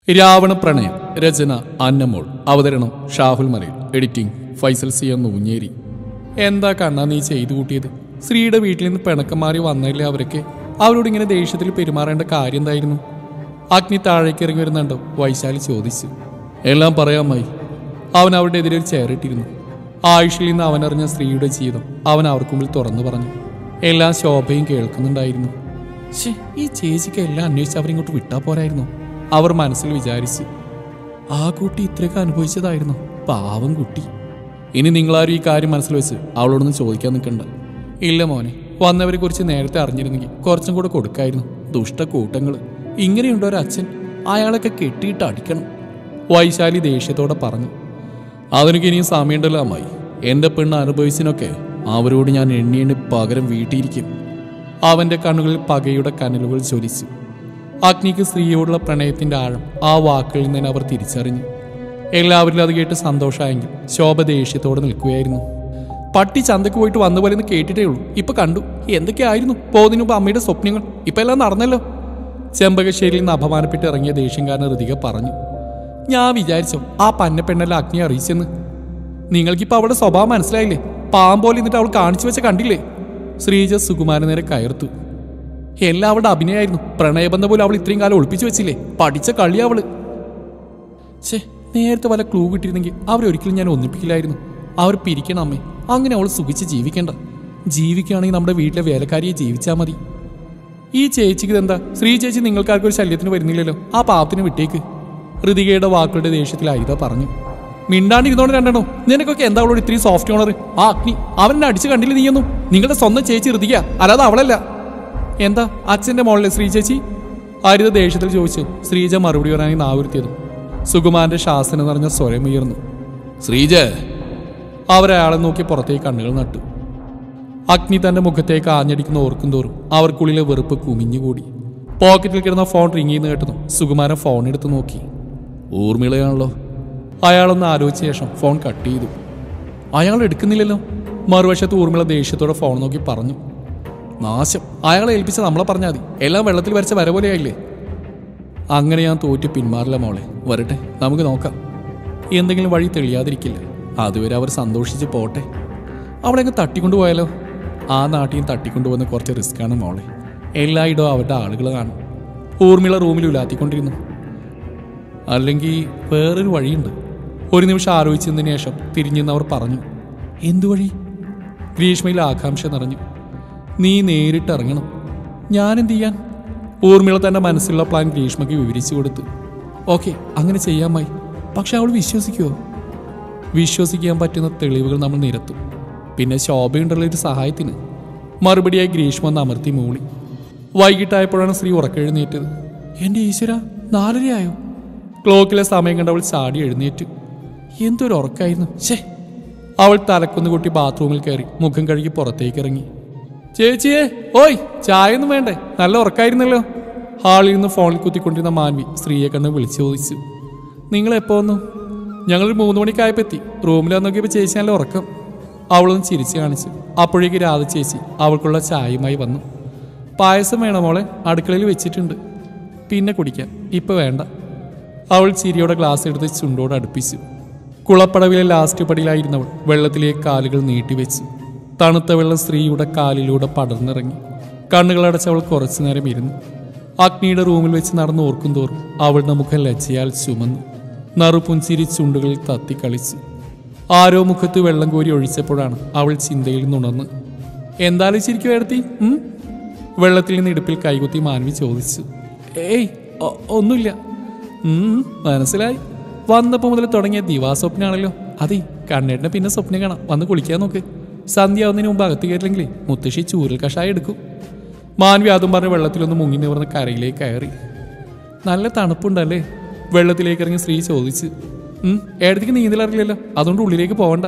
രാവണ പ്രണയം രചന അന്നമോൾ അവതരണം Shahul Malayil editing Faisal C M Oonjeri എന്താ കണ്ണാ നീ ചെയ്തു കൂട്ടിയത് ശ്രീയുടെ വീട്ടിൽ നിന്ന് പിണക്കം മാറി വന്നല്ലേ അവരൊക്കെ അവരോട് ഇങ്ങനെ ദേഷ്യത്തിൽ പെരുമാറേണ്ട കാര്യം എന്തായിരുന്നു അഗ്നി താഴേക്ക് ഇറങ്ങി വരുന്നുണ്ടോ വൈശാലി ചോദിച്ചു എല്ലാം പറയാമായി അവൻ അവരുടെ എതിരെ ഒരു ചേറിട്ടിരുന്നു ആയുഷിൽ നിന്ന് അവനറിഞ്ഞ സ്ത്രീയുടെ ജീവിതം അവൻ അവർക്ക് മുമ്പിൽ തുറന്നു പറഞ്ഞു എല്ലാ ശോഭയും കേൾക്കുന്നുണ്ടായിരുന്നു ശ്ശേ, ഈ ചേച്ചിക്ക് എല്ലാം അന്വേഷിച്ച് അവരിങ്ങോട്ട് വിട്ടാ പോരായിരുന്നു അവർ മനസ്സിൽ വിചാരിച്ചു ആ കുട്ടി ഇത്രയൊക്കെ അനുഭവിച്ചതായിരുന്നു പാവം കുട്ടി ഇനി നിങ്ങളാരും ഈ കാര്യം മനസ്സിൽ വെച്ച് അവളോടൊന്നും ചോദിക്കാൻ നിൽക്കണ്ട ഇല്ല മോനെ വന്നവരെ കുറിച്ച് നേരത്തെ അറിഞ്ഞിരുന്നെങ്കിൽ കുറച്ചും കൂടെ കൊടുക്കായിരുന്നു ദുഷ്ട കൂട്ടങ്ങൾ ഇങ്ങനെയുണ്ടോ ഒരു അച്ഛൻ അയാളൊക്കെ കെട്ടിയിട്ട് അടിക്കണം വൈശാലി ദേഷ്യത്തോടെ പറഞ്ഞു അതിനൊക്കെ ഇനിയും സമയമുണ്ടല്ലോ അമ്മായി എന്റെ പെണ്ണ് അനുഭവിച്ചിനൊക്കെ അവരോട് ഞാൻ എണ്ണി എണ്ണി പകരം വീട്ടിയിരിക്കും അവന്റെ കണ്ണുകളിൽ പകയുടെ കനലുകൾ ജ്വലിച്ചു അഗ്നിക്ക് സ്ത്രീയോടുള്ള പ്രണയത്തിന്റെ ആഴം ആ വാക്കുകളിൽ നിന്ന് അവർ തിരിച്ചറിഞ്ഞു എല്ലാവരിലും അത് കേട്ട് സന്തോഷമായെങ്കിൽ ശോഭ ദേഷ്യത്തോടെ നിൽക്കുകയായിരുന്നു പട്ടി ചന്തക്ക് പോയിട്ട് വന്ന പോലെ കേട്ടിട്ടേ ഉള്ളൂ ഇപ്പൊ കണ്ടു എന്തൊക്കെയായിരുന്നു പോകുന്നതിന് മുമ്പ് അമ്മയുടെ സ്വപ്നങ്ങൾ ഇപ്പൊ എല്ലാം നടന്നല്ലോ ചെമ്പകശ്ശേരിയിൽ നിന്ന് അപമാനപ്പെട്ട് ഇറങ്ങിയ ദേഷ്യംകാരൻ ഋതിക പറഞ്ഞു ഞാൻ വിചാരിച്ചോ ആ പന്നപ്പെണ്ണല്ല അഗ്നി അറിയിച്ചെന്ന് നിങ്ങൾക്കിപ്പോ അവളുടെ സ്വഭാവം മനസ്സിലായില്ലേ പാമ്പോലെ എന്നിട്ട് അവൾ കാണിച്ചു വെച്ച കണ്ടില്ലേ ശ്രീജ സുകുമാരൻ നേരെ കയർത്തു എല്ലാം അവളുടെ അഭിനയമായിരുന്നു പ്രണയബന്ധം പോലും അവൾ ഇത്രയും കാലം ഒളിപ്പിച്ചു വെച്ചില്ലേ പഠിച്ച കളി അവള് ഛേ നേരത്തെ വല്ല ക്ലൂ കിട്ടിയിരുന്നെങ്കിൽ അവരൊരിക്കലും ഞാൻ ഒന്നിപ്പിക്കില്ലായിരുന്നു അവർ പിരിക്കണം അമ്മേ അങ്ങനെ അവൾ സുഖിച്ച് ജീവിക്കണ്ട ജീവിക്കുകയാണെങ്കിൽ നമ്മുടെ വീട്ടിലെ വേലക്കാരിയെ ജീവിച്ചാൽ മതി ഈ ചേച്ചിക്ക് ഇതെന്താ ശ്രീ ചേച്ചി നിങ്ങൾക്കാർക്കും ഒരു ശല്യത്തിന് വരുന്നില്ലല്ലോ ആ പാവത്തിന് വിട്ടേക്ക് ഋതികയുടെ വാക്കുകളുടെ ദേഷ്യത്തിൽ അരിത പറഞ്ഞു മിണ്ടാണ്ടിരുന്നോണ്ട് രണ്ടെണ്ണോ നിനക്കൊക്കെ എന്താ അവളോട് ഇത്രയും സോഫ്റ്റ് ഓണർ ആ അഗ്നി അവനെ അടിച്ച് കണ്ടില്ല നീയൊന്നും നിങ്ങളുടെ സ്വന്തം ചേച്ചി ഋതിക അല്ലാതെ അവളല്ല എന്താ അച്ഛന്റെ മോളിലെ ശ്രീ ചേച്ചി ഹരിത ദേഷ്യത്തിൽ ചോദിച്ചു ശ്രീജ മറുപടി പറയാനായി നാവുരുത്തിയതും സുകുമാരന്റെ ശാസനം നിറഞ്ഞ സ്വരം ഉയർന്നു ശ്രീജ അവരയാളെ നോക്കി പുറത്തേക്ക് കണ്ണുകൾ നട്ടു അഗ്നി തന്റെ മുഖത്തേക്ക് ആഞ്ഞടിക്കുന്ന ഓർക്കും തോറും അവർക്കുള്ളിലെ വെറുപ്പ് കുമിഞ്ഞുകൂടി പോക്കറ്റിൽ കിടന്ന ഫോൺ റിങ് ചെയ്യുന്ന കേട്ടതും സുകുമാരൻ ഫോൺ എടുത്ത് നോക്കി ഊർമിളയാണല്ലോ അയാളൊന്ന് ആലോചിച്ച ശേഷം ഫോൺ കട്ട് ചെയ്തു അയാൾ എടുക്കുന്നില്ലല്ലോ മറുവശത്ത് ഊർമിള ദേഷ്യത്തോടെ ഫോൺ നോക്കി പറഞ്ഞു നാശം അയാളെ ഏൽപ്പിച്ച നമ്മളെ പറഞ്ഞാൽ മതി എല്ലാം വെള്ളത്തിൽ വരച്ച വര പോലെയായില്ലേ അങ്ങനെ ഞാൻ തോറ്റു പിന്മാറില്ല മോളെ വരട്ടെ നമുക്ക് നോക്കാം എന്തെങ്കിലും വഴി തെളിയാതിരിക്കില്ല അതുവരെ അവർ സന്തോഷിച്ച് പോട്ടെ അവളെ അങ്ങ് തട്ടിക്കൊണ്ടുപോയാലോ ആ നാട്ടിൽ നിന്ന് തട്ടിക്കൊണ്ടുപോകുന്ന കുറച്ച് റിസ്ക്കാണ് മോളെ എല്ലായിടവും അവരുടെ ആളുകൾ കാണും ഊർമിള റൂമിൽ ഉലാത്തിക്കൊണ്ടിരുന്നു അല്ലെങ്കിൽ വേറൊരു വഴിയുണ്ട് ഒരു നിമിഷം ആലോചിച്ചതിന് ശേഷം തിരിഞ്ഞെന്ന് അവർ പറഞ്ഞു എന്തു വഴി ഗ്രീഷ്മയിൽ ആകാംക്ഷ നിറഞ്ഞു നീ നേരിട്ട് ഇറങ്ങണം ഞാൻ എന്ത് ചെയ്യാൻ ഊർമിള തന്റെ മനസ്സിലുള്ള പ്ലാൻ ഗ്രീഷ്മയ്ക്ക് വിവരിച്ചു കൊടുത്തു ഓക്കെ അങ്ങനെ ചെയ്യാമായി പക്ഷെ അവൾ വിശ്വസിക്കുമോ വിശ്വസിക്കാൻ പറ്റുന്ന തെളിവുകൾ നമ്മൾ നിരത്തും പിന്നെ ശോഭയുണ്ടല്ലോ ഒരു സഹായത്തിന് മറുപടിയായി ഗ്രീഷ്മ ഒന്ന് അമർത്തി മൂളി വൈകിട്ടായപ്പോഴാണ് സ്ത്രീ ഉറക്കെഴുന്നേറ്റത് എൻ്റെ ഈശ്വര നാലരയായോ ക്ലോക്കിലെ സമയം കണ്ട് അവൾ ചാടി എഴുന്നേറ്റു എന്തൊരു ഉറക്കായിരുന്നു ഷേ അവൾ തലക്കൊന്ന് കൂട്ടി ബാത്റൂമിൽ കയറി മുഖം കഴുകി പുറത്തേക്ക് ഇറങ്ങി ചേച്ചിയെ ഓയ് ചായ ഒന്നും വേണ്ടേ നല്ല ഉറക്കായിരുന്നല്ലോ ഹാളിൽ നിന്ന് ഫോണിൽ കുത്തിക്കൊണ്ടിരുന്ന മാൻവി സ്ത്രീയെ കണ്ട് വിളിച്ചു ചോദിച്ചു നിങ്ങൾ എപ്പോ വന്നു ഞങ്ങൾ മൂന്ന് മണിക്കായപ്പോ എത്തി റൂമിൽ വന്ന് നോക്കിയപ്പോൾ ചേച്ചി നല്ല ഉറക്കം അവളൊന്ന് ചിരിച്ചു കാണിച്ചു അപ്പോഴേക്ക് രാധ ചേച്ചി അവൾക്കുള്ള ചായയുമായി വന്നു പായസം വേണം മോളെ അടുക്കളയിൽ വെച്ചിട്ടുണ്ട് പിന്നെ കുടിക്കാം ഇപ്പൊ വേണ്ട അവൾ ചിരിയോടെ ഗ്ലാസ് എടുത്ത് ചുണ്ടോട് അടുപ്പിച്ചു കുളപ്പടവിലെ ലാസ്റ്റ് പടിയിലായിരുന്നവൾ വെള്ളത്തിലേക്ക് കാലുകൾ നീട്ടിവെച്ചു തണുത്ത വെള്ളം സ്ത്രീയുടെ കാലിലൂടെ പടർന്നിറങ്ങി കണ്ണുകളടച്ചവൾ കുറച്ചു നേരം ഇരുന്നു അഗ്നിയുടെ റൂമിൽ വെച്ച് നടന്ന് ഓർക്കും തോറും അവളുടെ മുഖം ലജ്ജയാൽ ചുമന്നു നറുപുഞ്ചിരി ചുണ്ടുകളിൽ തത്തിക്കളിച്ചു ആരോ മുഖത്ത് വെള്ളം കോരി ഒഴിച്ചപ്പോഴാണ് അവൾ ചിന്തയിൽ നിന്നുണർന്ന് എന്താലും ശരിക്കും എടുത്തി വെള്ളത്തിൽ നിന്ന് ഇടുപ്പിൽ കൈകുത്തി മാനവി ചോദിച്ചു ഏയ് ഒ- ഒന്നുമില്ല ഉം, മനസ്സിലായി വന്നപ്പോൾ മുതൽ തുടങ്ങിയ ദിവാസ്വപ്നാണല്ലോ അതെ കണ്ണേട്ടനെ പിന്നെ സ്വപ്നം കാണാം വന്ന് കുളിക്കാൻ നോക്ക് സന്ധ്യാവുന്നതിന് മുമ്പ് അകത്ത് കയറില്ലെങ്കിൽ മുത്തശ്ശി ചൂരൽ കഷായം എടുക്കും മാൻവി അതും പറഞ്ഞ് വെള്ളത്തിലൊന്ന് മുങ്ങി നിവർന്ന് കരയിലേക്ക് കയറി നല്ല തണുപ്പുണ്ടല്ലേ വെള്ളത്തിലേക്ക് ഇറങ്ങി സ്ത്രീ ചോദിച്ചു ഉം ഏടത്തേക്ക് നീന്തലറിയില്ലല്ലോ അതുകൊണ്ട് ഉള്ളിലേക്ക് പോകണ്ട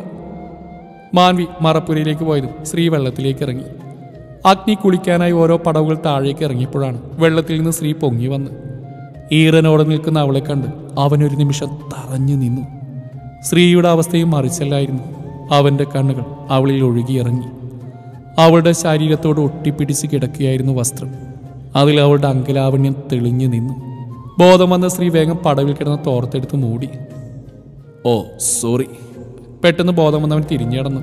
മാൻവി മറപ്പുരയിലേക്ക് പോയതും സ്ത്രീ വെള്ളത്തിലേക്ക് ഇറങ്ങി അഗ്നി കുളിക്കാനായി ഓരോ പടവുകൾ താഴേക്ക് ഇറങ്ങിയപ്പോഴാണ് വെള്ളത്തിൽ നിന്ന് സ്ത്രീ പൊങ്ങി വന്ന് ഈറനോടെ നിൽക്കുന്ന അവളെ കണ്ട് അവനൊരു നിമിഷം തറഞ്ഞു നിന്നു സ്ത്രീയുടെ അവസ്ഥയും മറിച്ചല്ലായിരുന്നു അവന്റെ കണ്ണുകൾ അവളിൽ ഒഴുകിയിറങ്ങി അവളുടെ ശരീരത്തോട് ഒട്ടിപ്പിടിച്ച് കിടക്കുകയായിരുന്നു വസ്ത്രം അതിൽ അവളുടെ അങ്കലാവണ്യം തെളിഞ്ഞു നിന്നു ബോധം വന്ന സ്ത്രീ വേഗം പടവിൽ കിടന്ന തോർത്തെടുത്ത് മൂടി ഓ സോറി പെട്ടെന്ന് ബോധം വന്നവൻ തിരിഞ്ഞടന്നു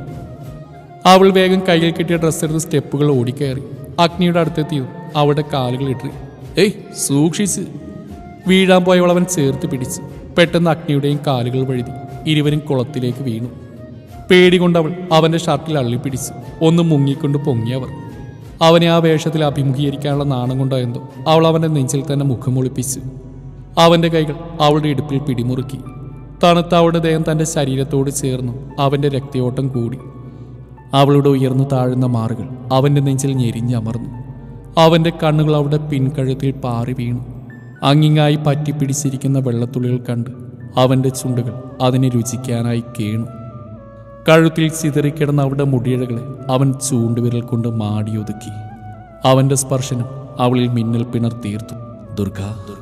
അവൾ വേഗം കയ്യിൽ കിട്ടിയ ഡ്രസ്സ് എടുത്ത് സ്റ്റെപ്പുകൾ ഓടിക്കയറി അഗ്നിയുടെ അടുത്തെത്തിയതും അവളുടെ കാലുകൾ ഇട്ടി ഏയ് സൂക്ഷിച്ച് വീഴാൻ പോയവൾ അവൻ ചേർത്ത് പിടിച്ചു പെട്ടെന്ന് അഗ്നിയുടെയും കാലുകൾ വഴുതി ഇരുവരും കുളത്തിലേക്ക് വീണു പേടി കൊണ്ടവൾ അവന്റെ ഷർട്ടിൽ അള്ളിപ്പിടിച്ചു ഒന്ന് മുങ്ങിക്കൊണ്ട് പൊങ്ങിയവർ അവനെ ആ വേഷത്തിൽ അഭിമുഖീകരിക്കാനുള്ള നാണം കൊണ്ടോ എന്തോ അവൾ അവന്റെ നെഞ്ചിൽ തന്നെ മുഖമൊളിപ്പിച്ചു അവന്റെ കൈകൾ അവളുടെ ഇടുപ്പിൽ പിടിമുറുക്കി തണുത്ത അവളുടെ ദേഹം തന്റെ ശരീരത്തോട് ചേർന്നു അവന്റെ രക്തയോട്ടം കൂടി അവളുടെ ഉയർന്നു താഴുന്ന മാറുകൾ അവന്റെ നെഞ്ചിൽ ഞെരിഞ്ഞമർന്നു അവന്റെ കണ്ണുകൾ അവളുടെ പിൻകഴുത്തിൽ പാറി വീണു അങ്ങിങ്ങായി പറ്റിപ്പിടിച്ചിരിക്കുന്ന വെള്ളത്തുള്ളികൾ കണ്ട് അവന്റെ ചുണ്ടുകൾ അതിനെ രുചിക്കാനായി കേണു കഴുത്തിൽ ചിതറിക്കിടന്ന അവളുടെ മുടിയിഴകളെ അവൻ ചൂണ്ടുവിരൽ കൊണ്ട് മാടിയൊതുക്കി അവന്റെ സ്പർശനം അവളിൽ മിന്നൽ പിണർ തീർത്തു ദുർഗ ദുർഗ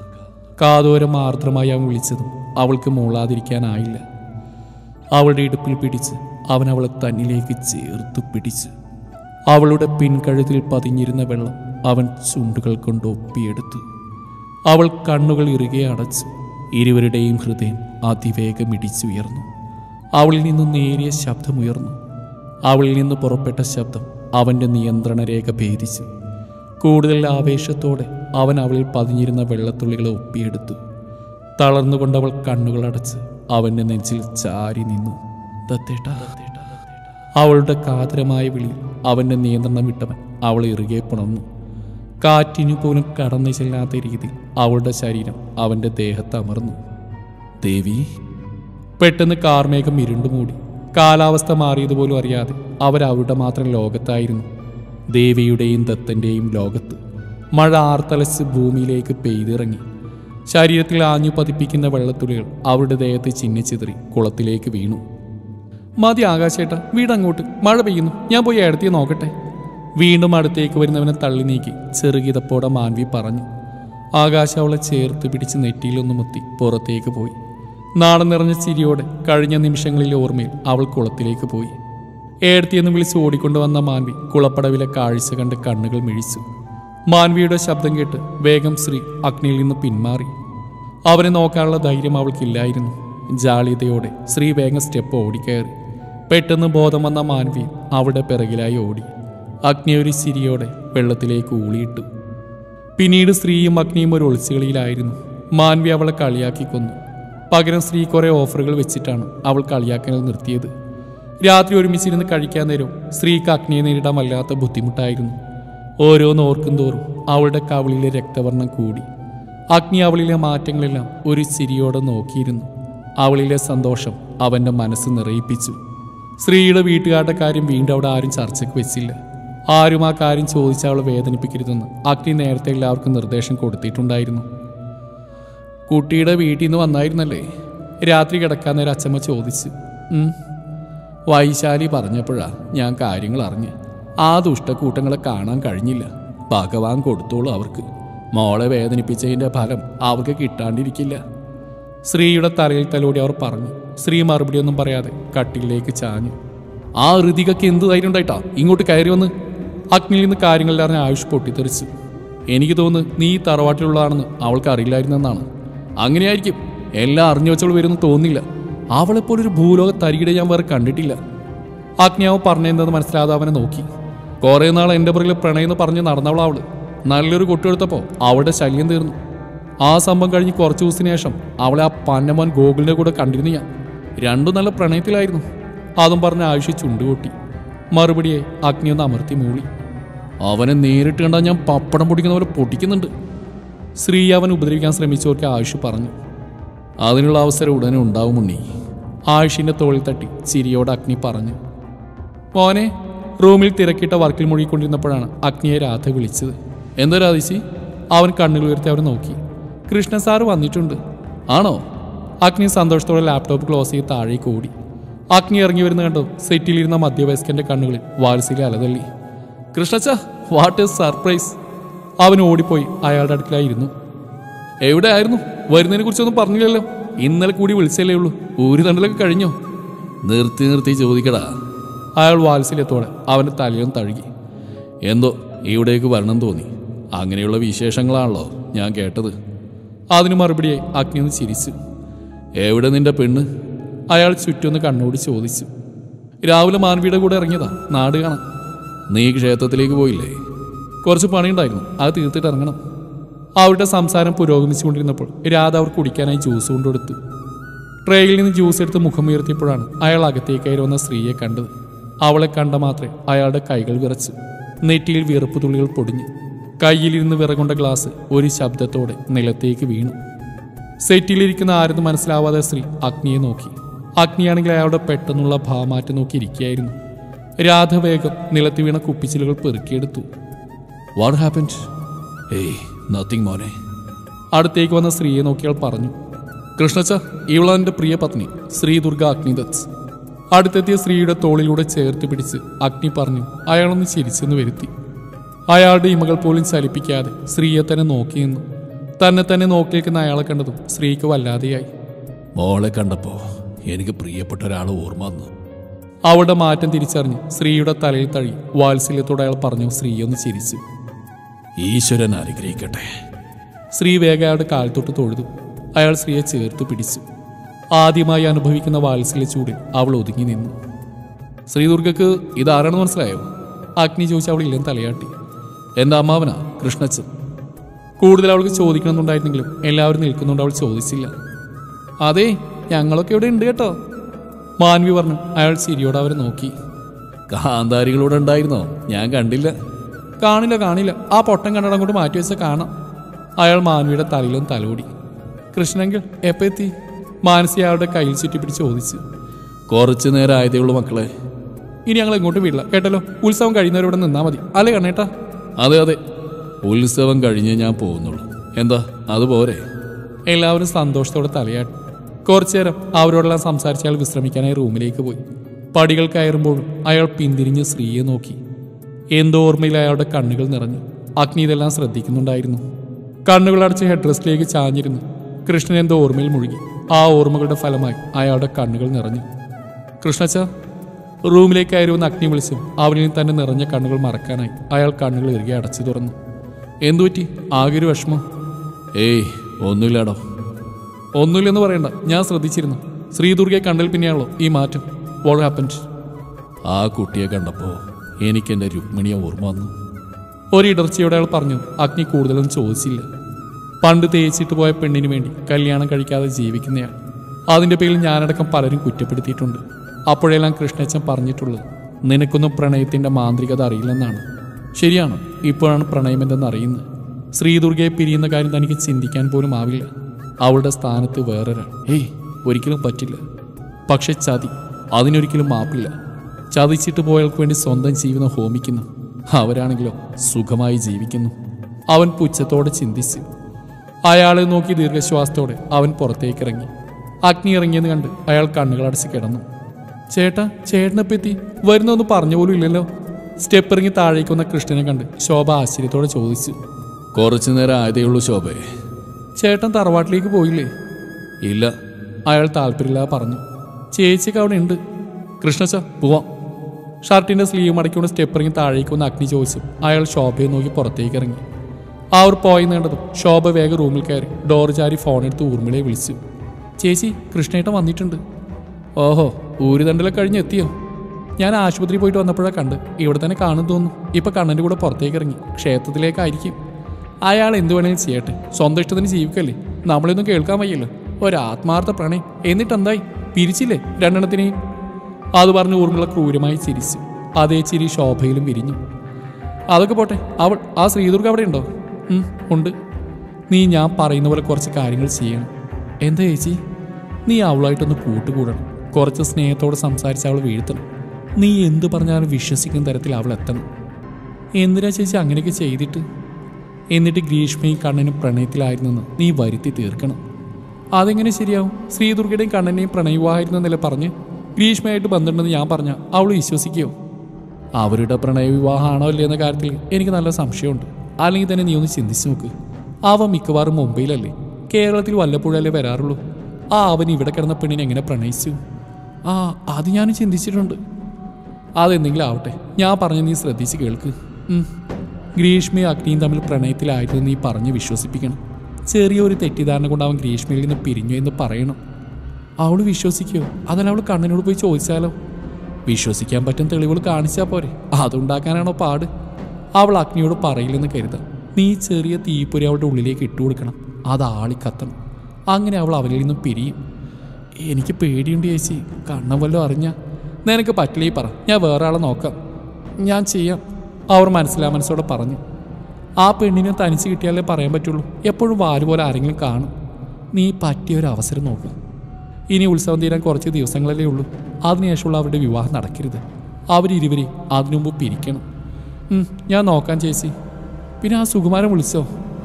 കാതോരം ആർദ്രമായി അവൻ വിളിച്ചതും അവൾക്ക് മൂളാതിരിക്കാനായില്ല അവളുടെ ഇടുപ്പിൽ പിടിച്ച് അവൻ അവളെ തന്നിലേക്ക് ചേർത്ത് പിടിച്ചു അവളുടെ പിൻകഴുത്തിൽ പതിഞ്ഞിരുന്ന വെള്ളം അവൻ ചുണ്ടുകൾ കൊണ്ട് ഒപ്പിയെടുത്തു അവൾ കണ്ണുകൾ ഇറുകെ അടച്ചു ഇരുവരുടെയും ഹൃദയം അതിവേഗം ഇടിച്ചുയർന്നു അവളിൽ നിന്ന് നേരിയ ശബ്ദമുയർന്നു അവളിൽ നിന്ന് പുറപ്പെട്ട ശബ്ദം അവൻ്റെ നിയന്ത്രണ രേഖ ഭേദിച്ചു കൂടുതൽ ആവേശത്തോടെ അവൻ അവളിൽ പതിഞ്ഞിരുന്ന വെള്ളത്തുള്ളികളെ ഒപ്പിയെടുത്തു തളർന്നുകൊണ്ട് അവൾ കണ്ണുകൾ അടച്ച് അവൻ്റെ നെഞ്ചിൽ ചാരി നിന്നു ദത്തേട്ടാ അവളുടെ കാതരമായ വിളിയിൽ അവൻ്റെ നിയന്ത്രണം വിട്ടവൻ അവൾ ഇറുകെ പുണർന്നു കാറ്റിനു പോലും കടന്നു ചെല്ലാത്ത രീതിയിൽ അവളുടെ ശരീരം അവൻ്റെ ദേഹത്ത് അമർന്നു ദേവി പെട്ടെന്ന് കാർമേഘം ഇരുണ്ടു മൂടി കാലാവസ്ഥ മാറിയതുപോലും അറിയാതെ അവരവരുടെ മാത്രം ലോകത്തായിരുന്നു ദേവിയുടെയും ദത്തൻ്റെയും ലോകത്ത് മഴ ആർത്തലച്ച് ഭൂമിയിലേക്ക് പെയ്തിറങ്ങി ശരീരത്തിൽ ആഞ്ഞു പതിപ്പിക്കുന്ന വെള്ളത്തുള്ളികൾ അവരുടെ ദേഹത്ത് ചിന്നിച്ചിതറി കുളത്തിലേക്ക് വീണു മതി ആകാശേട്ട വീടങ്ങോട്ട് മഴ പെയ്യുന്നു ഞാൻ പോയി അടുത്തേ നോക്കട്ടെ വീണ്ടും അടുത്തേക്ക് വരുന്നവനെ തള്ളി നീക്കി ചെറുകിതപ്പോടെ മാൻവി പറഞ്ഞു ആകാശം അവളെ ചേർത്ത് പിടിച്ച് നെറ്റിയിലൊന്ന് മുത്തി പുറത്തേക്ക് പോയി നാടൻ നിറഞ്ഞ ചിരിയോടെ കഴിഞ്ഞ നിമിഷങ്ങളിലെ ഓർമ്മയിൽ അവൾ കുളത്തിലേക്ക് പോയി ഏടത്തിയെന്ന് വിളിച്ച് ഓടിക്കൊണ്ടുവന്ന മാൻവി കുളപ്പടവിലെ കാഴ്ച കണ്ട് കണ്ണുകൾ മിഴിച്ചു മാൻവിയുടെ ശബ്ദം കേട്ട് വേഗം ശ്രീ അഗ്നിയിൽ നിന്ന് പിന്മാറി അവനെ നോക്കാനുള്ള ധൈര്യം അവൾക്കില്ലായിരുന്നു ജാളിയതയോടെ ശ്രീ വേഗം സ്റ്റെപ്പ് ഓടിക്കയറി പെട്ടെന്ന് ബോധം വന്ന മാൻവി അവളുടെ പിറകിലായി ഓടി അഗ്നി ഒരു ചിരിയോടെ വെള്ളത്തിലേക്ക് ഊളിയിട്ടു പിന്നീട് സ്ത്രീയും അഗ്നിയും ഒരു ഒളിച്ചുകളിയിലായിരുന്നു മാൻവി അവളെ കളിയാക്കി കൊന്നു പകരം സ്ത്രീ കുറെ ഓഫറുകൾ വെച്ചിട്ടാണ് അവൾ കളിയാക്കൽ നിർത്തിയത് രാത്രി ഒരുമിച്ചിരുന്ന് കഴിക്കാൻ നേരം സ്ത്രീക്ക് അഗ്നിയെ നേരിടാൻ വല്ലാത്ത ബുദ്ധിമുട്ടായിരുന്നു ഓരോന്ന് ഓർക്കും തോറും അവളുടെ കവിളിലെ രക്തവർണ്ണം കൂടി അഗ്നി അവളിലെ മാറ്റങ്ങളെല്ലാം ഒരു ചിരിയോടെ നോക്കിയിരുന്നു അവളിലെ സന്തോഷം അവന്റെ മനസ്സ് നിറയിപ്പിച്ചു സ്ത്രീയുടെ വീട്ടുകാരുടെ കാര്യം വീണ്ടും അവിടെ ആരും ചർച്ചയ്ക്ക് വെച്ചില്ല ആരും ആ കാര്യം ചോദിച്ച് അവളെ വേദനിപ്പിക്കരുതെന്ന് അഗ്നി നേരത്തെ എല്ലാവർക്കും നിർദ്ദേശം കൊടുത്തിട്ടുണ്ടായിരുന്നു കുട്ടിയുടെ വീട്ടിൽ നിന്ന് വന്നായിരുന്നല്ലേ രാത്രി കിടക്കാൻ നേരം അച്ഛമ്മ ചോദിച്ചു "ഉം." വൈശാലി പറഞ്ഞപ്പോഴാ ഞാൻ കാര്യങ്ങൾ അറിഞ്ഞ് ആ ദുഷ്ടക്കൂട്ടങ്ങളെ കാണാൻ കഴിഞ്ഞില്ല ഭഗവാൻ കൊടുത്തോളൂ അവർക്ക് മോളെ വേദനിപ്പിച്ചതിൻ്റെ ഫലം അവർക്ക് കിട്ടാണ്ടിരിക്കില്ല ശ്രീയുടെ തലയിൽ തലോടി അവർ പറഞ്ഞു ശ്രീ മറുപടിയൊന്നും പറയാതെ കട്ടിലേക്ക് ചാഞ്ഞു ആ ഋതികയ്ക്ക് എന്ത് ധൈര്യം ഉണ്ടായിട്ടാ ഇങ്ങോട്ട് കയറി വന്ന് അഗ്നിയിൽ നിന്ന് കാര്യങ്ങളിൽ അറിഞ്ഞ ആയുഷ് പൊട്ടിത്തെറിച്ചു എനിക്ക് തോന്നുന്നു നീ ഈ തറവാട്ടിലുള്ളതാണെന്ന് അവൾക്ക് അറിയില്ലായിരുന്നെന്നാണ് അങ്ങനെയായിരിക്കും എല്ലാം അറിഞ്ഞു വെച്ചവൾ വരുന്നു തോന്നില്ല അവളെപ്പോലൊരു ഭൂലോക തരികിടെ ഞാൻ വേറെ കണ്ടിട്ടില്ല അഗ്നിയാവ് പറഞ്ഞെന്തെന്ന് മനസ്സിലാതെ അവനെ നോക്കി കുറേ നാൾ എൻ്റെ പുറകിൽ പ്രണയെന്ന് പറഞ്ഞ് നടന്നവൾ അവള് നല്ലൊരു കൊട്ടെടുത്തപ്പോൾ അവളുടെ ശല്യം തീർന്നു ആ സംഭവം കഴിഞ്ഞ് കുറച്ച് ദിവസത്തിന് ശേഷം അവളെ ആ പന്നമോൻ ഗോകുലിൻ്റെ കൂടെ കണ്ടിരുന്നു ഞാൻ രണ്ടും നല്ല പ്രണയത്തിലായിരുന്നു അതും പറഞ്ഞ് ആയുഷ് ചുണ്ടുകൊട്ടി മറുപടിയെ അഗ്നി ഒന്ന് അമർത്തി മൂളി അവനെ നേരിട്ട് കണ്ടാൽ ഞാൻ പപ്പടം പൊടിക്കുന്ന പോലെ പൊട്ടിക്കുന്നുണ്ട് ശ്രീ അവൻ ഉപദ്രവിക്കാൻ ശ്രമിച്ചവർക്ക് ആയുഷ് പറഞ്ഞു അതിനുള്ള അവസരം ഉടനെ ഉണ്ടാവും ഉണ്ണി ആയുഷിന്റെ തോളിൽ തട്ടി ചിരിയോട് അഗ്നി പറഞ്ഞു മോനെ റൂമിൽ തിരക്കിട്ട വർക്കിൽ മുഴുകിക്കൊണ്ടിരുന്നപ്പോഴാണ് അഗ്നിയെ രാധ വിളിച്ചത് എന്താ രാധിച്ചി അവൻ കണ്ണുകൾ ഉയർത്തി അവരെ നോക്കി കൃഷ്ണ സാറ് വന്നിട്ടുണ്ട് ആണോ അഗ്നി സന്തോഷത്തോടെ ലാപ്ടോപ്പ് ക്ലോസ് ചെയ്ത് താഴേക്ക് ഓടി അഗ്നി ഇറങ്ങി വരുന്ന കണ്ടു സെറ്റിലിരുന്ന മധ്യവയസ്കന്റെ കണ്ണുകളിൽ വാത്സല്യ അലതള്ളി കൃഷ്ണച്ച വാട്ട് എ സർപ്രൈസ് അവൻ ഓടിപ്പോയി അയാളുടെ അടുക്കലായിരുന്നു എവിടെ ആയിരുന്നു വരുന്നതിനെ കുറിച്ചൊന്നും പറഞ്ഞില്ലല്ലോ ഇന്നലെ കൂടി വിളിച്ചല്ലേ ഉള്ളൂ ഊരി തണ്ടലൊക്കെ കഴിഞ്ഞോ നിർത്തി നിർത്തി ചോദിക്കടാ അയാൾ വാത്സല്യത്തോടെ അവന്റെ തലയും തഴുകി എന്തോ ഇവിടേക്ക് വരണം തോന്നി അങ്ങനെയുള്ള വിശേഷങ്ങളാണല്ലോ ഞാൻ കേട്ടത് അതിന് മറുപടിയായി അഗ്നി ഒന്ന് ചിരിച്ചു എവിടെ നിന്റെ പെണ്ണ് അയാൾ ചുറ്റൊന്ന് കണ്ണോടി ചോദിച്ചു രാവിലെ മാൻവിയുടെ കൂടെ ഇറങ്ങിയതാ നാട് കാണാൻ നീ ക്ഷേത്രത്തിലേക്ക് പോയില്ലേ കുറച്ച് പണിയുണ്ടായിരുന്നു അത് തീർത്തിട്ട് ഇറങ്ങണം അവരുടെ സംസാരം പുരോഗമിച്ചുകൊണ്ടിരുന്നപ്പോൾ രാധ അവർ കുടിക്കാനായി ജ്യൂസ് കൊണ്ടുകൊടുത്തു ട്രെയിൽ നിന്ന് ജ്യൂസ് എടുത്ത് മുഖമുയർത്തിയപ്പോഴാണ് അയാൾ അകത്തേക്ക് കയറി വന്ന സ്ത്രീയെ കണ്ടത് അവളെ കണ്ട മാത്രമേ അയാളുടെ കൈകൾ വിറച്ചു നെറ്റിയിൽ വിറപ്പ് തുള്ളികൾ പൊടിഞ്ഞു കയ്യിലിരുന്ന് വിറകൊണ്ട ഗ്ലാസ് ഒരു ശബ്ദത്തോടെ നിലത്തേക്ക് വീണു സെറ്റിലിരിക്കുന്ന ആരെന്ന് മനസ്സിലാവാതെ സ്ത്രീ അഗ്നിയെ നോക്കി അഗ്നിയാണെങ്കിൽ അയാളുടെ പെട്ടെന്നുള്ള ഭാവമാറ്റം നോക്കി ഇരിക്കുകയായിരുന്നു രാധ വേഗം നിലത്ത് വീണ കുപ്പിച്ചിലുകൾ പെറുക്കിയെടുത്തു വാട്ട് ഹാപ്പൻഡ് ഏയ് നത്തിങ് മോനെ അടുത്തേക്ക് വന്ന സ്ത്രീയെ നോക്കിയാൽ പറഞ്ഞു കൃഷ്ണച്ച ഇവളെന്റെ പ്രിയ പത്നി ശ്രീ ദുർഗ അഗ്നിദത്ത് അടുത്തെത്തിയ സ്ത്രീയുടെ തോളിലൂടെ ചേർത്ത് പിടിച്ച് അഗ്നി പറഞ്ഞു അയാളൊന്ന് ചിരിച്ചെന്ന് വരുത്തി അയാളുടെ ഇമകൾ പോലും ചലിപ്പിക്കാതെ സ്ത്രീയെ തന്നെ നോക്കി നിന്നു തന്നെ തന്നെ നോക്കി നിൽക്കുന്ന അയാളെ കണ്ടതും സ്ത്രീക്ക് വല്ലാതെയായി മോളെ കണ്ടപ്പോ എനിക്ക് പ്രിയപ്പെട്ട ഒരാൾ ഓർമ്മ വന്നു അവളുടെ മാറ്റം തിരിച്ചറിഞ്ഞ് സ്ത്രീയുടെ തലയിൽ തഴി വാത്സല്യത്തോടെ അയാൾ പറഞ്ഞു സ്ത്രീ ഒന്ന് ചിരിച്ചു ഈശ്വരൻ അനുഗ്രഹിക്കട്ടെ സ്ത്രീ വേഗം അയാളുടെ കാൽത്തൊട്ട് തൊഴുതു അയാൾ സ്ത്രീയെ ചേർത്ത് പിടിച്ചു ആദ്യമായി അനുഭവിക്കുന്ന വാത്സല്യ ചൂടിൽ അവൾ ഒതുങ്ങി നിന്നു ശ്രീദുർഗക്ക് ഇതാരാണെന്ന് മനസ്സിലായോ അഗ്നി ചോദിച്ച് അവൾ ഇല്ലെന്ന് തലയാട്ടി എൻ്റെ അമ്മാവനാ കൃഷ്ണച്ചൻ കൂടുതൽ അവൾക്ക് ചോദിക്കണമെന്നുണ്ടായിരുന്നെങ്കിലും എല്ലാവരും നിൽക്കുന്നുണ്ട് അവൾ ചോദിച്ചില്ല അതെ ഞങ്ങളൊക്കെ ഇവിടെ ഉണ്ട് കേട്ടോ മാൻവി പറഞ്ഞു അയാൾ ചിരിയോടെ അവരെ നോക്കി കാന്താരികളൂടെ ഉണ്ടായിരുന്നോ ഞാൻ കണ്ടില്ല കാണില്ല കാണില്ല ആ പൊട്ടൻ കണ്ണടം കൊണ്ട് മാറ്റി വെച്ച കാണാം അയാൾ മാൻവിയുടെ തലയിലും തലോടി കൃഷ്ണങ്കിൽ എപ്പ എത്തി മാനസി അയാളുടെ കയ്യിൽ ചുറ്റിപ്പിടിച്ച് ചോദിച്ചു കുറച്ചു നേരം ആയതേ ഉള്ളൂ മക്കളെ ഇനി ഞങ്ങൾ എങ്ങോട്ടും വിടില്ല കേട്ടല്ലോ ഉത്സവം കഴിയുന്നവരിവിടെ നിന്നാ മതി അല്ലേ കണ്ണേട്ടാ അതെ അതെ ഉത്സവം കഴിഞ്ഞേ ഞാൻ പോകുന്നുള്ളൂ എന്താ അത് പോരെ എല്ലാവരും സന്തോഷത്തോടെ തലയാട്ടി കുറച്ചു നേരം അവരോടെല്ലാം സംസാരിച്ച് അയാൾ വിശ്രമിക്കാനായി റൂമിലേക്ക് പോയി പടികൾ കയറുമ്പോഴും അയാൾ പിന്തിരിഞ്ഞ് സ്ത്രീയെ നോക്കി എന്തോ ഓർമ്മയിൽ അയാളുടെ കണ്ണുകൾ നിറഞ്ഞു അഗ്നി ഇതെല്ലാം ശ്രദ്ധിക്കുന്നുണ്ടായിരുന്നു കണ്ണുകൾ അടച്ച് ഹെഡ് റെസ്റ്റിലേക്ക് ചാഞ്ഞിരുന്നു കൃഷ്ണൻ എന്തോ ഓർമ്മയിൽ മുഴുകി ആ ഓർമ്മകളുടെ ഫലമായി അയാളുടെ കണ്ണുകൾ നിറഞ്ഞു കൃഷ്ണച്ച റൂമിലേക്ക് കയറി വന്ന് അഗ്നി വിളിച്ചു അവനിൽ തന്നെ നിറഞ്ഞ കണ്ണുകൾ മറക്കാനായി അയാൾ കണ്ണുകൾ ഇറുകെ അടച്ചു തുറന്നു എന്തുപറ്റി ആകെ ഒരു വിഷമം ഏയ് ഒന്നുമില്ലാടോ ഒന്നുമില്ലെന്ന് പറയണ്ട ഞാൻ ശ്രദ്ധിച്ചിരുന്നു ശ്രീദുർഗയെ കണ്ടൽ പിന്നെയാണല്ലോ ഈ മാറ്റം വാട്ട് ഹാപ്പൻഡ് ആ കുട്ടിയെ കണ്ടപ്പോ എനിക്ക് എൻ്റെ രുക്മിണിയെ ഓർമ്മ വന്നു ഒരിടർച്ചയോടെ അയാൾ പറഞ്ഞു അഗ്നി കൂടുതലൊന്നും ചോദിച്ചില്ല പണ്ട് തേച്ചിട്ട് പോയ പെണ്ണിന് വേണ്ടി കല്യാണം കഴിക്കാതെ ജീവിക്കുന്നയാൾ അതിൻ്റെ പേരിൽ ഞാനടക്കം പലരും കുറ്റപ്പെടുത്തിയിട്ടുണ്ട് അപ്പോഴെല്ലാം കൃഷ്ണച്ചൻ പറഞ്ഞിട്ടുള്ളത് നിനക്കൊന്നും പ്രണയത്തിൻ്റെ മാന്ത്രികത അറിയില്ലെന്നാണ് ശരിയാണ് ഇപ്പോഴാണ് പ്രണയം എന്തെന്ന് അറിയുന്നത് ശ്രീദുർഗയെ പിരിയുന്ന കാര്യം തനിക്ക് ചിന്തിക്കാൻ പോലും ആവില്ല അവളുടെ സ്ഥാനത്ത് വേറൊരാൾ ഏയ് ഒരിക്കലും പറ്റില്ല പക്ഷെ ചതി അതിനൊരിക്കലും മാപ്പില്ല ചതിച്ചിട്ട് പോയവർക്ക് വേണ്ടി സ്വന്തം ജീവിതം ഹോമിക്കുന്നു അവരാണെങ്കിലോ സുഖമായി ജീവിക്കുന്നു അവൻ പുച്ഛത്തോടെ ചിന്തിച്ചു അയാളെ നോക്കി ദീർഘശ്വാസത്തോടെ അവൻ പുറത്തേക്ക് ഇറങ്ങി അഗ്നി ഇറങ്ങിയെന്ന് കണ്ട് അയാൾ കണ്ണുകൾ അടച്ച് കിടന്നു ചേട്ടാ ചേട്ടനെപ്പറ്റി വരുന്നൊന്നും പറഞ്ഞു പോലും ഇല്ലല്ലോ സ്റ്റെപ്പ് ഇറങ്ങി താഴേക്ക് വന്ന കൃഷ്ണനെ കണ്ട് ശോഭ ആശ്ചര്യത്തോടെ ചോദിച്ചു കുറച്ചു നേരം ആയതേ ഉള്ളൂ ശോഭയെ ചേട്ടൻ തറവാട്ടിലേക്ക് പോയില്ലേ ഇല്ല അയാൾ താല്പര്യമില്ലാതെ പറഞ്ഞു ചേച്ചിക്ക് അവിടെ ഉണ്ട് കൃഷ്ണച്ച പോവാം ഷർട്ടിന്റെ സ്ലീവ് മടക്കിക്കൊണ്ട് സ്റ്റെപ്പ് ഇറങ്ങി താഴേക്ക് വന്ന് അഗ്നി ചോദിച്ചു അയാൾ ശോഭയെ നോക്കി പുറത്തേക്ക് ഇറങ്ങി അവർ പോയി നീണ്ടതും ശോഭ വേഗം റൂമിൽ കയറി ഡോർ ചാരി ഫോണെടുത്ത് ഊർമിളയെ വിളിച്ചു ചേച്ചി കൃഷ്ണേട്ടൻ വന്നിട്ടുണ്ട് ഓഹോ ഊരുതണ്ടലൊക്കെ കഴിഞ്ഞ് എത്തിയോ ഞാൻ ആശുപത്രി പോയിട്ട് വന്നപ്പോഴാണ് കണ്ട് ഇവിടെ തന്നെ കാണും തോന്നുന്നു ഇപ്പൊ കണ്ണൻ്റെ കൂടെ പുറത്തേക്ക് ഇറങ്ങി ക്ഷേത്രത്തിലേക്കായിരിക്കും അയാൾ എന്ത് വേണമെങ്കിലും ചെയ്യട്ടെ സ്വന്തം ഇഷ്ടത്തിന് ജീവിക്കല്ലേ നമ്മളൊന്നും കേൾക്കാൻ വയ്യല്ലോ ഒരാത്മാർത്ഥ പ്രണയം എന്നിട്ട് എന്തായി പിരിച്ചില്ലേ രണ്ടെണ്ണത്തിനെയും അത് പറഞ്ഞ് ഊർമിള ക്രൂരമായി ചിരിച്ചു അതേ ചിരി ശോഭയിലും വിരിഞ്ഞു അതൊക്കെ പോട്ടെ അവൾ ആ ശ്രീദുർഗ അവിടെ ഉണ്ടോ ഉം, ഉണ്ട് നീ ഞാൻ പറയുന്ന പോലെ കുറച്ച് കാര്യങ്ങൾ ചെയ്യണം എന്താ ചേച്ചി നീ അവളായിട്ടൊന്ന് കൂട്ടുകൂടണം കുറച്ച് സ്നേഹത്തോടെ സംസാരിച്ച് അവൾ വീഴ്ത്തണം നീ എന്ത് പറഞ്ഞാലും വിശ്വസിക്കുന്ന തരത്തിൽ അവൾ എത്തണം എന്തിനാ ചേച്ചി അങ്ങനെയൊക്കെ ചെയ്തിട്ട് എന്നിട്ട് ഗ്രീഷ്മയും കണ്ണനും പ്രണയത്തിലായിരുന്നെന്ന് നീ വരുത്തി തീർക്കണം അതെങ്ങനെ ശരിയാവും ശ്രീദുർഗയുടെയും കണ്ണനെയും പ്രണയവിവാഹമായിരുന്നെന്നല്ലേ പറഞ്ഞ് ഗ്രീഷ്മയായിട്ട് ബന്ധമുണ്ടെന്ന് ഞാൻ പറഞ്ഞ അവൾ വിശ്വസിക്കുമോ അവരുടെ പ്രണയവിവാഹമാണോ അല്ലേ എന്ന കാര്യത്തിൽ എനിക്ക് നല്ല സംശയമുണ്ട് അല്ലെങ്കിൽ തന്നെ നീ ഒന്ന് ചിന്തിച്ചു നോക്ക് അവൻ മിക്കവാറും മുംബൈയിലല്ലേ കേരളത്തിൽ വല്ലപ്പോഴല്ലേ വരാറുള്ളൂ ആ അവൻ ഇവിടെ കിടന്ന പെണ്ണിനെ എങ്ങനെ പ്രണയിച്ചു ആ അത് ഞാൻ ചിന്തിച്ചിട്ടുണ്ട് അതെന്തെങ്കിലും ആവട്ടെ ഞാൻ പറഞ്ഞ നീ ശ്രദ്ധിച്ച് കേൾക്ക് ഉം. ഗ്രീഷ്മയും അഗ്നിയും തമ്മിൽ പ്രണയത്തിലായിരുന്നു നീ പറഞ്ഞ് വിശ്വസിപ്പിക്കണം ചെറിയൊരു തെറ്റിദ്ധാരണ കൊണ്ട് അവൻ ഗ്രീഷ്മയിൽ നിന്ന് പിരിഞ്ഞു എന്ന് പറയണം അവൾ വിശ്വസിക്കുമോ അതല്ല അവൾ കണ്ണനോട് പോയി ചോദിച്ചാലോ വിശ്വസിക്കാൻ പറ്റും തെളിവുകൾ കാണിച്ചാൽ പോരെ അതുണ്ടാക്കാനാണോ പാട് അവൾ അഗ്നിയോട് പറയില്ലെന്ന് കരുതാം നീ ചെറിയ തീപ്പൊരി അവളുടെ ഉള്ളിലേക്ക് ഇട്ടു കൊടുക്കണം അത് ആളിക്കത്തണം അങ്ങനെ അവൾ അവരിൽ നിന്നും പിരിയും എനിക്ക് പേടിയുണ്ട് ചേച്ചി കണ്ണം വല്ലതും അറിഞ്ഞ നിനക്ക് പറ്റില്ലേ പറ ഞാൻ വേറെ ആളെ നോക്കാം ഞാൻ ചെയ്യാം അവർ മനസ്സിലാ മനസ്സോടെ പറഞ്ഞു ആ പെണ്ണിനെ തനിച്ച് കിട്ടിയാലേ പറയാൻ പറ്റുള്ളൂ എപ്പോഴും വാല് പോലെ ആരെങ്കിലും കാണും നീ പറ്റിയ ഒരു അവസരം നോക്കുക ഇനി ഉത്സവം തീരാൻ കുറച്ച് ദിവസങ്ങളല്ലേ ഉള്ളൂ അതിനുശേഷമുള്ള അവരുടെ വിവാഹം നടക്കരുത് അവരിരുവരെ അതിനു മുമ്പ് പിരിക്കണം ഉം, ഞാൻ നോക്കാം ചേച്ചി പിന്നെ ആ സുകുമാരൻ വിളിച്ചോ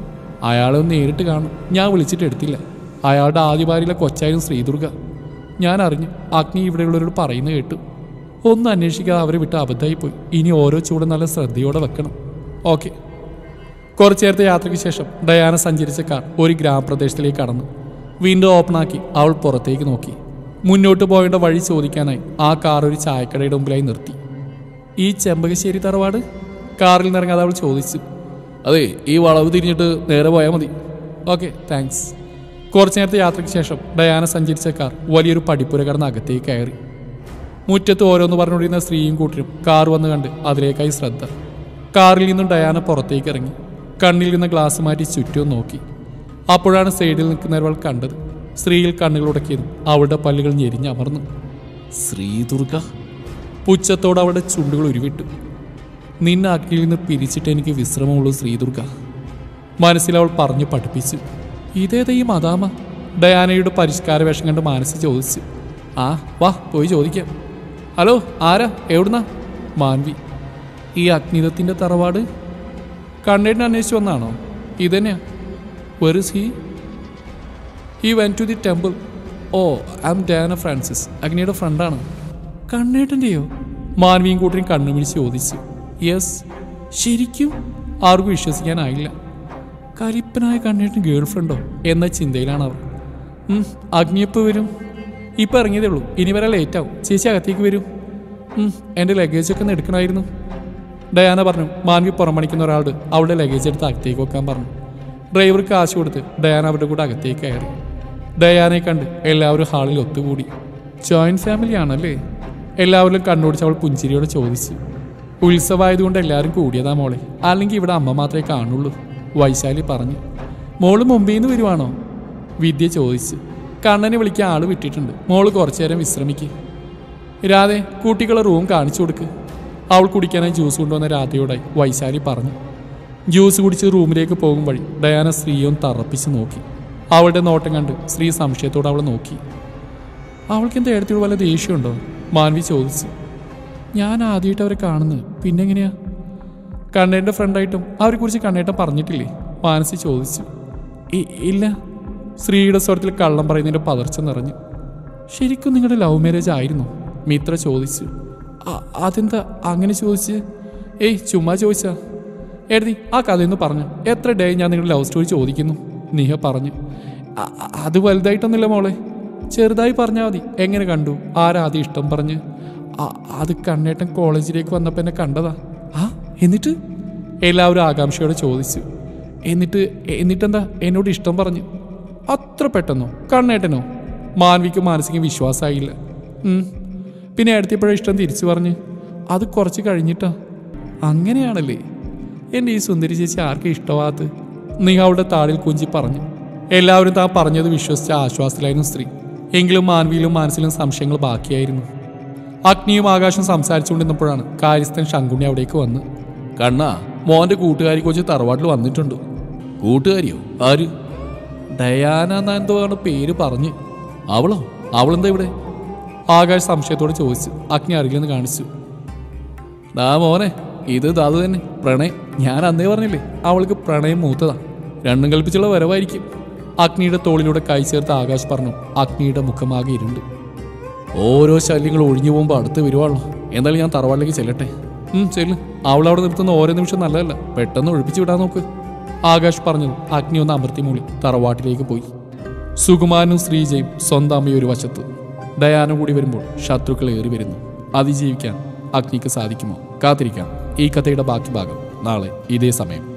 അയാളെ ഒന്ന് നേരിട്ട് കാണും ഞാൻ വിളിച്ചിട്ട് എടുത്തില്ല അയാളുടെ ആദ്യ ഭാര്യയിലെ കൊച്ചായിരുന്നു ശ്രീദുർഗ ഞാൻ അറിഞ്ഞു അഗ്നി ഇവിടെയുള്ളവരോട് പറയുന്നത് കേട്ടു ഒന്നും അന്വേഷിക്കാതെ അവരെ വിട്ട് അബദ്ധമായി പോയി ഇനി ഓരോ ചൂടും നല്ല ശ്രദ്ധയോടെ വെക്കണം ഓക്കെ കുറച്ചു നേരത്തെ യാത്രയ്ക്ക് ശേഷം ഡയാന സഞ്ചരിച്ച കാർ ഒരു ഗ്രാമപ്രദേശത്തിലേക്ക് കടന്നു വിൻഡോ ഓപ്പണാക്കി അവൾ പുറത്തേക്ക് നോക്കി മുന്നോട്ട് പോകേണ്ട വഴി ചോദിക്കാനായി ആ കാർ ഒരു ചായക്കടയുടെ മുമ്പിലായി നിർത്തി ഈ ചെമ്പകശ്ശേരി തറവാട് കാറിൽ നിന്നിറങ്ങാതെ അവൾ ചോദിച്ചു അതെ ഈ വളവ് തിരിഞ്ഞിട്ട് നേരെ പോയാൽ മതി ഓക്കെ താങ്ക്സ് കുറച്ചു നേരത്തെ യാത്രയ്ക്ക് ശേഷം ഡയാന സഞ്ചരിച്ച കാർ വലിയൊരു പടിപ്പുര കടന്ന് അകത്തേക്ക് കയറി മുറ്റത്ത് ഓരോന്ന് പറഞ്ഞുകൊണ്ടിരുന്ന സ്ത്രീയും കൂട്ടരും കാർ വന്ന് കണ്ട് അതിലേക്കായി ശ്രദ്ധ കാറിൽ നിന്നും ഡയാന പുറത്തേക്ക് ഇറങ്ങി കണ്ണിൽ നിന്ന് ഗ്ലാസ് മാറ്റി ചുറ്റും നോക്കി അപ്പോഴാണ് സൈഡിൽ നിൽക്കുന്നവൾ കണ്ടത് സ്ത്രീയിൽ കണ്ണുകളുടക്കിയതും അവളുടെ പല്ലുകൾ ഞെരിഞ്ഞമർന്നു ശ്രീദുർഗ പുച്ഛത്തോടെ അവളുടെ ചുണ്ടുകൾ ഉരുവിട്ടു നിന്നെ അഗ്നിയിൽ നിന്ന് പിരിച്ചിട്ട് എനിക്ക് വിശ്രമമുള്ളൂ ശ്രീദുർഗ മനസ്സിൽ അവൾ പറഞ്ഞു പഠിപ്പിച്ചു ഇതേതാ ഈ മദാമ ഡയാനയുടെ പരിഷ്കാര വേഷം കണ്ട് മനസ്സ് ചോദിച്ചു ആ വാ പോയി ചോദിക്കാം ഹലോ ആരാ എവിടുന്നാ മാൻവി ഈ അഗ്നിതത്തിൻ്റെ തറവാട് കണ്ണേട്ടിനെ അന്വേഷിച്ച് വന്നാണോ ഇതന്നെയാ where he he went to the temple oh I'm Diana Francis അഗ്നിയുടെ ഫ്രണ്ടാണ് കണ്ണേട്ടൻ്റെയോ മാൻവിയും കൂട്ടരും കണ്ണു പിടിച്ച് ചോദിച്ചു യെസ് ശരിക്കും ആർക്കും വിശ്വസിക്കാനായില്ല കലിപ്പനായ കണ്ണേട്ടൻ ഗേൾ ഫ്രണ്ടോ എന്ന ചിന്തയിലാണ് അവർ ഉം, അഗ്നി എപ്പോൾ വരും ഇപ്പം ഇറങ്ങിയതേ ഉള്ളൂ ഇനി വരെ ലേറ്റ് ആവും ചേച്ചി അകത്തേക്ക് വരും ഉം, എൻ്റെ ലഗേജൊക്കെ ഒന്ന് എടുക്കണമായിരുന്നു ഡയാന പറഞ്ഞു മാൻവി പുറമണിക്കുന്ന ഒരാളോട് അവളുടെ ലഗേജ് എടുത്ത് അകത്തേക്ക് വെക്കാൻ പറഞ്ഞു ഡ്രൈവർ കാശ് കൊടുത്ത് ഡയാന അവരുടെ കൂടെ അകത്തേക്ക് കയറി ഡയാനെ കണ്ട് എല്ലാവരും ഹാളിൽ ഒത്തുകൂടി ജോയിൻറ്റ് ഫാമിലി ആണല്ലേ എല്ലാവരും കണ്ണോടിച്ച് അവൾ പുഞ്ചിരിയോടെ ചോദിച്ചു ഉത്സവമായതുകൊണ്ട് എല്ലാവരും കൂടിയതാ മോളെ അല്ലെങ്കിൽ ഇവിടെ അമ്മ മാത്രമേ കാണുള്ളൂ വൈശാലി പറഞ്ഞു മോള് മുംബൈയിൽ നിന്ന് വരുവാണോ വിദ്യ ചോദിച്ചു കണ്ണനെ വിളിക്കാൻ ആള് വിട്ടിട്ടുണ്ട് മോള് കുറച്ചു നേരം വിശ്രമിക്ക് രാധെ കുട്ടികളെ റൂം കാണിച്ചു കൊടുക്ക് അവൾ കുടിക്കാനായി ജ്യൂസ് കൊണ്ടുവന്ന രാധയോടായി വൈശാലി പറഞ്ഞു ജ്യൂസ് കുടിച്ച് റൂമിലേക്ക് പോകും വഴി ഡയാന സ്ത്രീയും തറപ്പിച്ച് നോക്കി അവളുടെ നോട്ടം കണ്ട് സ്ത്രീ സംശയത്തോടെ അവളെ നോക്കി അവൾക്ക് എന്താ എടുത്തിട്ട് വല്ല ദേഷ്യമുണ്ടോ മാൻവി ചോദിച്ചു ഞാൻ ആദ്യമായിട്ട് അവരെ കാണുന്നത് പിന്നെ എങ്ങനെയാ കണ്ണേൻ്റെ ഫ്രണ്ടായിട്ടും അവരെക്കുറിച്ച് കണ്ണേട്ടൻ പറഞ്ഞിട്ടില്ലേ മാനസി ചോദിച്ചു "ഇ- ഇല്ല സ്ത്രീയുടെ സ്വരത്തിൽ കള്ളം പറയുന്നതിൻ്റെ പതർച്ച നിറഞ്ഞു ശരിക്കും നിങ്ങളുടെ ലവ് മാരേജ് ആയിരുന്നു മിത്ര ചോദിച്ചു "അ- അതെന്താ അങ്ങനെ ചോദിച്ച് ഏയ് ചുമ്മാ ചോദിച്ചാ എഴുതി ആ കഥയൊന്ന് പറഞ്ഞു എത്ര ഡേ ഞാൻ നിങ്ങളുടെ ലവ് സ്റ്റോറി ചോദിക്കുന്നു നിഹ പറഞ്ഞു "അ- അ- അത് വലുതായിട്ടൊന്നുമില്ല മോളെ ചെറുതായി പറഞ്ഞാൽ മതി എങ്ങനെ കണ്ടു ആരാദ്യം ഇഷ്ടം പറഞ്ഞ് "അ- അത് കണ്ണേട്ടൻ കോളേജിലേക്ക് വന്നപ്പോൾ എന്നെ കണ്ടതാ ആ എന്നിട്ട് എല്ലാവരും ആകാംക്ഷയോടെ ചോദിച്ചു എന്നിട്ട് എന്നിട്ടെന്താ എന്നോട് ഇഷ്ടം പറഞ്ഞു അത്ര പെട്ടെന്നോ കണ്ണേട്ടനോ മാൻവിക്ക് മാനസിക വിശ്വാസമായില്ല ഉം. പിന്നെ എടുത്തപ്പോഴും ഇഷ്ടം തിരിച്ചു പറഞ്ഞ് അത് കുറച്ച് കഴിഞ്ഞിട്ടാ അങ്ങനെയാണല്ലേ എൻ്റെ ഈ സുന്ദരി ചേച്ചി ആർക്കും ഇഷ്ടമാകത്ത് നീ അവളുടെ താടിൽ കുഞ്ചി പറഞ്ഞു എല്ലാവരും താൻ പറഞ്ഞത് വിശ്വസിച്ച ആശ്വാസത്തിലായിരുന്നു സ്ത്രീ എങ്കിലും മാൻവിയിലും മനസ്സിലും സംശയങ്ങൾ ബാക്കിയായിരുന്നു അഗ്നിയും ആകാശം സംസാരിച്ചുകൊണ്ടിരുന്നപ്പോഴാണ് കാര്യസ്ഥൻ ശങ്കുണ്ണി അവിടേക്ക് വന്ന് കണ്ണാ മോന്റെ കൂട്ടുകാരി കൊച്ചു തറവാട്ടിൽ വന്നിട്ടുണ്ട് കൂട്ടുകാരിയോ ആര് ഡയാന എന്നാ എന്തോ ആണ് പേര് പറഞ്ഞ് അവളോ അവളെന്താ ഇവിടെ ആകാശ് സംശയത്തോടെ ചോദിച്ചു അഗ്നി അറിയില്ലെന്ന് കാണിച്ചു ഡാ മോനെ ഇത് അത് തന്നെ പ്രണയം ഞാൻ അന്നേ പറഞ്ഞില്ലേ അവൾക്ക് പ്രണയം മൂത്തതാ രണ്ടും കൽപ്പിച്ചുള്ള വരവായിരിക്കും അഗ്നിയുടെ തോളിലൂടെ കൈ ചേർത്ത് ആകാശ് പറഞ്ഞു അഗ്നിയുടെ മുഖമാകെ ഇരുണ്ട് ഓരോ ശല്യങ്ങൾ ഒഴിഞ്ഞു പോകുമ്പോൾ അടുത്ത് വരുവാണല്ലോ എന്തായാലും ഞാൻ തറവാട്ടിലേക്ക് ചെല്ലട്ടെ ഉം ചെല്ല് അവൾ അവിടെ നിർത്തുന്ന ഓരോ നിമിഷം നല്ലതല്ല പെട്ടെന്ന് ഒഴിപ്പിച്ചു വിടാൻ നോക്ക് ആകാശ് പറഞ്ഞത് അഗ്നി ഒന്ന് അമർത്തി മൂളി തറവാട്ടിലേക്ക് പോയി സുകുമാരനും ശ്രീജയും സ്വന്തം അമ്മയും ഒരു വശത്ത് ഡയാനും കൂടി വരുമ്പോൾ ശത്രുക്കൾ ഏറി വരുന്നു അതിജീവിക്കാൻ അഗ്നിക്ക് സാധിക്കുമോ കാത്തിരിക്കാം ഈ കഥയുടെ ബാക്കി ഭാഗം നാളെ ഇതേ സമയം